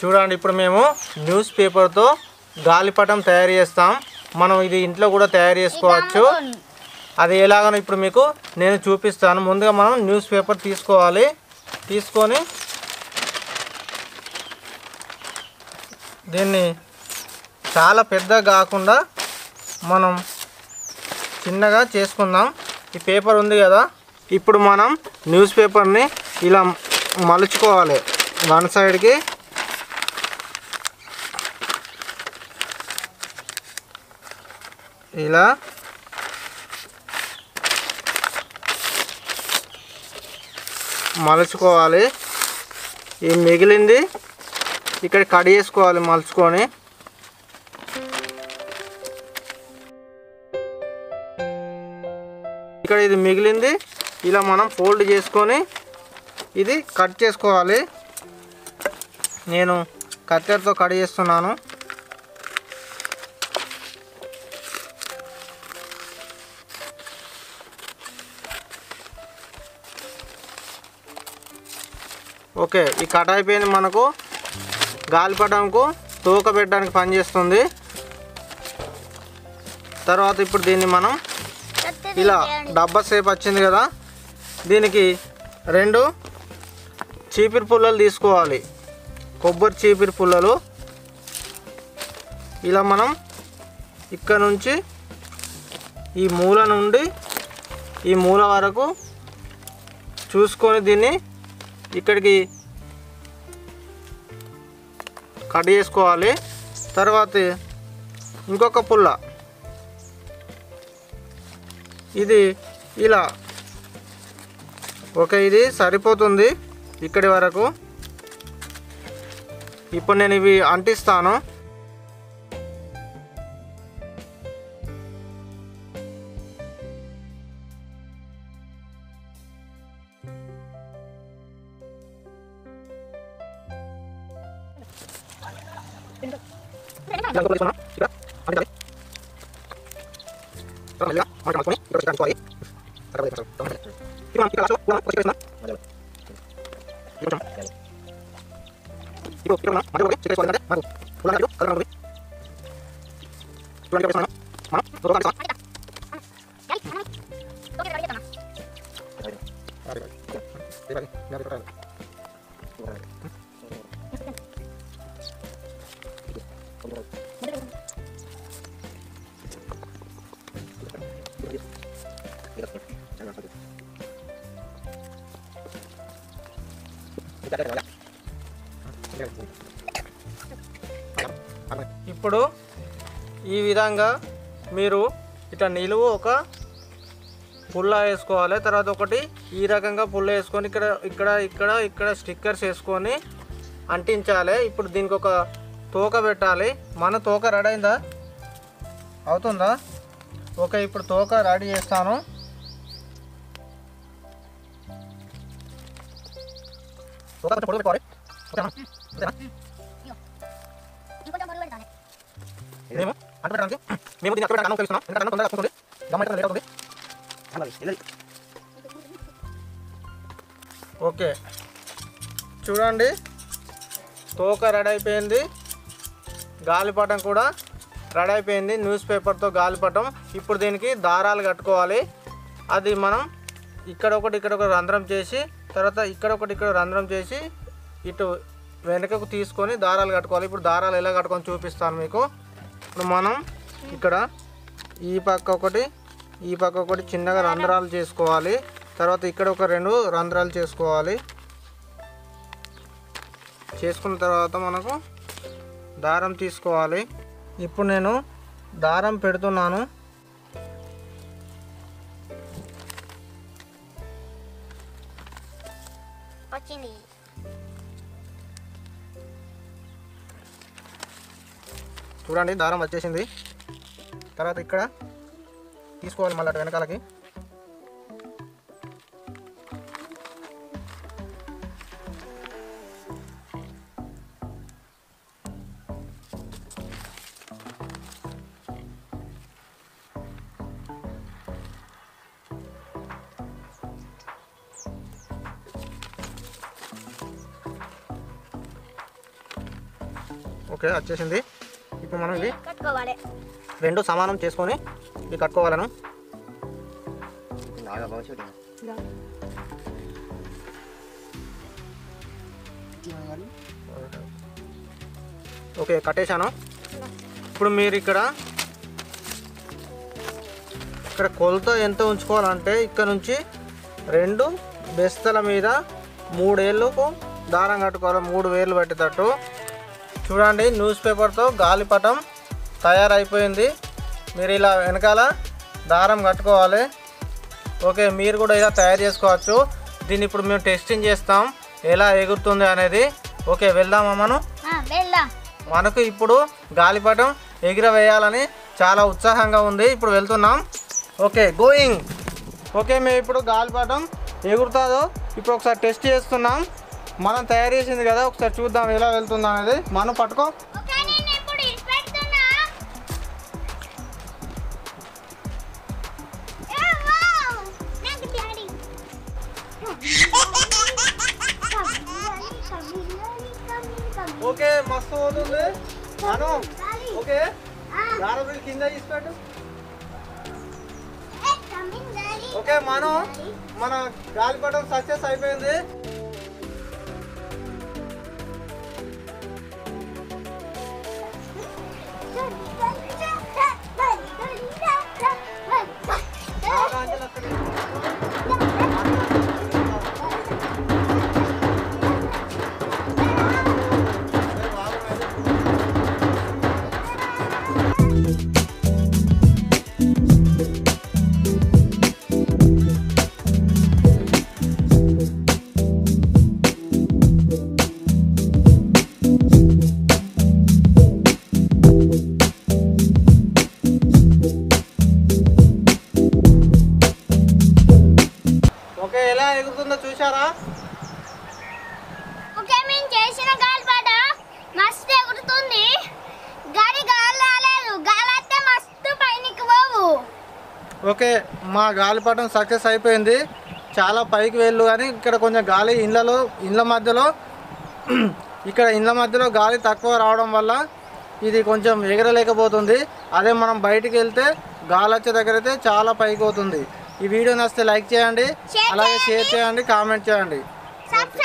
చూడండి ఇప్పుడు మేము న్యూస్ పేపర్తో గాలిపటం తయారు చేస్తాం మనం ఇది ఇంట్లో కూడా తయారు చేసుకోవచ్చు అది ఎలాగనో ఇప్పుడు మీకు నేను చూపిస్తాను ముందుగా మనం న్యూస్ పేపర్ తీసుకోవాలి తీసుకొని దీన్ని చాలా పెద్దగా కాకుండా మనం చిన్నగా చేసుకుందాం ఈ పేపర్ ఉంది కదా ఇప్పుడు మనం న్యూస్ పేపర్ని ఇలా మలుచుకోవాలి వన్ సైడ్కి ఇలా మలుచుకోవాలి ఈ మిగిలింది ఇక్కడ కట్ చేసుకోవాలి మలుచుకొని ఇక్కడ ఇది మిగిలింది ఇలా మనం ఫోల్డ్ చేసుకొని ఇది కట్ చేసుకోవాలి నేను కత్తెరతో కట్ చేస్తున్నాను ఓకే ఈ కట్ అయిపోయింది మనకు గాలిపటంకు తోక పెట్టడానికి పనిచేస్తుంది తర్వాత ఇప్పుడు దీన్ని మనం ఇలా డబ్బా సేపు వచ్చింది కదా దీనికి రెండు చీపిరి పుల్లలు తీసుకోవాలి కొబ్బరి చీపిరి పుల్లలు ఇలా మనం ఇక్కడ నుంచి ఈ మూల నుండి ఈ మూల వరకు చూసుకొని దీన్ని ఇక్కడికి కట్ చేసుకోవాలి తర్వాత ఇంకొక పుల్ల ఇది ఇలా ఓకే ఇది సరిపోతుంది ఇక్కడి వరకు ఇప్పుడు నేను ఇవి అంటిస్తాను ఇప్పుడు ఈ విధంగా మీరు ఇట్లా నిలువు ఒక పుల్ల వేసుకోవాలి తర్వాత ఒకటి ఈ రకంగా పుల్ల వేసుకొని ఇక్కడ ఇక్కడ ఇక్కడ ఇక్కడ స్టిక్కర్స్ వేసుకొని అంటించాలి ఇప్పుడు దీనికి ఒక తోక పెట్టాలి మన తోక రెడీ అయిందా అవుతుందా ఓకే ఇప్పుడు తోక రెడీ చేస్తాను తోక కొంచెం పొడుగు పెట్టుకోవాలి ఓకేనా ఓకేనా ఇంకొంచెం పొరుగు పెడతాను ఇదేమో అంటు పెట్టడానికి మేము దీన్ని అక్కడ పెట్టడానికి ఉపయోగిస్తున్నాం ఎందుకంటే అన్నం తొందరగా వస్తుంది గమ్మట లేట్ అవుతుంది అలాగే, వెళ్ళండి. ఓకే చూడండి తోక రెడీ అయిపోయింది గాలిపటం కూడా రెడీ అయిపోయింది న్యూస్ పేపర్తో గాలిపటం ఇప్పుడు దీనికి దారాలు కట్టుకోవాలి అది మనం ఇక్కడ ఒకటి ఇక్కడ ఒక రంధ్రం చేసి తర్వాత ఇక్కడ ఒకటి ఇక్కడ రంధ్రం చేసి ఇటు వెనుకకు తీసుకొని దారాలు కట్టుకోవాలి ఇప్పుడు దారాలు ఎలా కట్టుకొని చూపిస్తాను మీకు ఇప్పుడు మనం ఇక్కడ ఈ పక్క ఒకటి ఈ పక్క ఒకటి చిన్నగా రంధ్రాలు చేసుకోవాలి తర్వాత ఇక్కడ ఒక రెండు రంధ్రాలు చేసుకోవాలి చేసుకున్న తర్వాత మనకు దారం తీసుకోవాలి ఇప్పుడు నేను దారం పెడుతున్నాను వచ్చింది చూడండి దారం వచ్చేసింది తర్వాత ఇక్కడ తీసుకోవాలి మళ్ళీ అటు వెనకాలకి ఓకే వచ్చేసింది ఇప్పుడు మనం ఇవి కట్టుకోవాలి రెండు సమానం చేసుకొని ఇవి కట్టుకోవాలను 나가 봐줘야 ఓకే కట్టేశాను ఇప్పుడు మీరు ఇక్కడ ఇక్కడ కొలత ఎంత ఉంచుకోవాలంటే ఇక్కడ నుంచి రెండు బెస్తల మీద మూడేళ్ళకు దారం కట్టుకోవాలి మూడు వేలు పెట్టేటట్టు చూడండి న్యూస్ పేపర్తో గాలిపటం తయారైపోయింది మీరు ఇలా వెనకాల దారం కట్టుకోవాలి ఓకే మీరు కూడా ఇలా తయారు చేసుకోవచ్చు దీన్ని ఇప్పుడు మేము టెస్టింగ్ చేస్తాం ఎలా ఎగురుతుంది అనేది ఓకే వెళ్దామా మనం వెళ్దాం మనకు ఇప్పుడు గాలిపటం ఎగిరవేయాలని చాలా ఉత్సాహంగా ఉంది ఇప్పుడు వెళ్తున్నాం ఓకే గోయింగ్ ఓకే మేము ఇప్పుడు గాలిపటం ఎగురుతుందో ఇప్పుడు ఒకసారి టెస్ట్ చేస్తున్నాం మనం తయారు చేసింది కదా ఒకసారి చూద్దాం ఎలా వెళ్తుందో అనేది మనం పట్టుకో ఓకే నేను ఇప్పుడు ఇడిచిపెడుతున్నా ఏ వావ్ నాకు డాడీ ఓకే మస్తు అవుతుంది అను ఓకే దారం కింద తీసుకెట్టు ఓకే మనం మన గాలిపటం సక్సెస్ అయిపోయింది బాగా అంచెలు వస్తున్నాయి. సరే, బాగా ఉంది. ఓకే ఎలా ఎగురుతుందో చూసారా ఓకే మేము చేసిన గాలిపాట మస్తు ఎగురుతుంది గాలి గాలి రాలేదు గాలి వస్తే మస్తు పైనకి పోవు ఓకే మా గాలిపటం సక్సెస్ అయిపోయింది చాలా పైకి వెళ్ళు కానీ ఇక్కడ కొంచెం గాలి ఇళ్ళలో ఇళ్ళ మధ్యలో ఇక్కడ ఇళ్ళ మధ్యలో గాలి తక్కువ రావడం వల్ల ఇది కొంచెం ఎగరలేకపోతుంది అదే మనం బయటికి వెళ్తే గాలి వచ్చే దగ్గర అయితే చాలా పైకి అవుతుంది ఈ వీడియో నచ్చితే లైక్ చేయండి Share అలాగే షేర్ చేయండి కామెంట్ చేయండి సబ్స్క్రైబ్